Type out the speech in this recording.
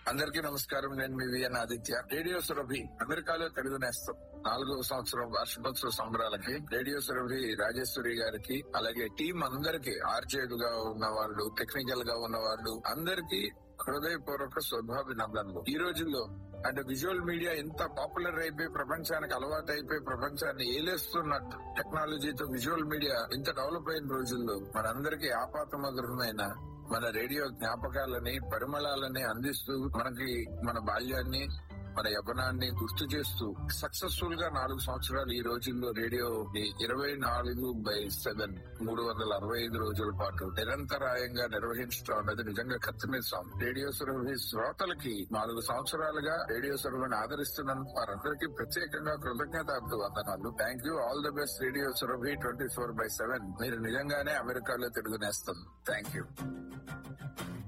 అందరికీ నమస్కారం నేను మీ విఎన్ ఆదిత్య రేడియో సురభి అమెరికాలో తెలుగు నేస్తం నాలుగవ సంవత్సరం వార్షికోత్సవ సంబరాలకి రేడియో సురభి రాజేశ్వరి గారికి అలాగే టీం అందరికి ఆర్జేడ్ గా ఉన్న వాళ్ళు టెక్నికల్ గా ఉన్న వాళ్ళు అందరికీ హృదయపూర్వక శుభాభినందనలు ఈ రోజుల్లో అంటే విజువల్ మీడియా ఎంత పాపులర్ అయిపోయి ప్రపంచానికి అలవాటు అయిపోయి ప్రపంచాన్ని ఏలేస్తున్న టెక్నాలజీతో విజువల్ మీడియా ఇంత డెవలప్ అయిన రోజుల్లో మనందరికీ ఆపాతమధురమైన మన రేడియో జ్ఞాపకాలని పరిమళాలని అందిస్తూ మనకి మన బాల్యాన్ని మన యవ్వనాన్ని గుర్తు చేస్తూ సక్సెస్ఫుల్ గా నాలుగు సంవత్సరాలు ఈ రోజుల్లో రేడియో ఇరవై నాలుగు బై సెవెన్ మూడు వందల అరవై ఐదు రోజుల పాటు నిరంతరాయంగా నిర్వహించడం అన్నది నిజంగా కత్తిమీసాం రేడియో సురభి శ్రోతలకి నాలుగు సంవత్సరాలుగా రేడియో సురభిని ఆదరిస్తున్నందుకు వారందరికీ ప్రత్యేకంగా కృతజ్ఞత వందనాలు thank you all the best radio Surabhi twenty four by seven మీరు నిజంగానే అమెరికాలో తెలుగునేస్తుంది థ్యాంక్ యూ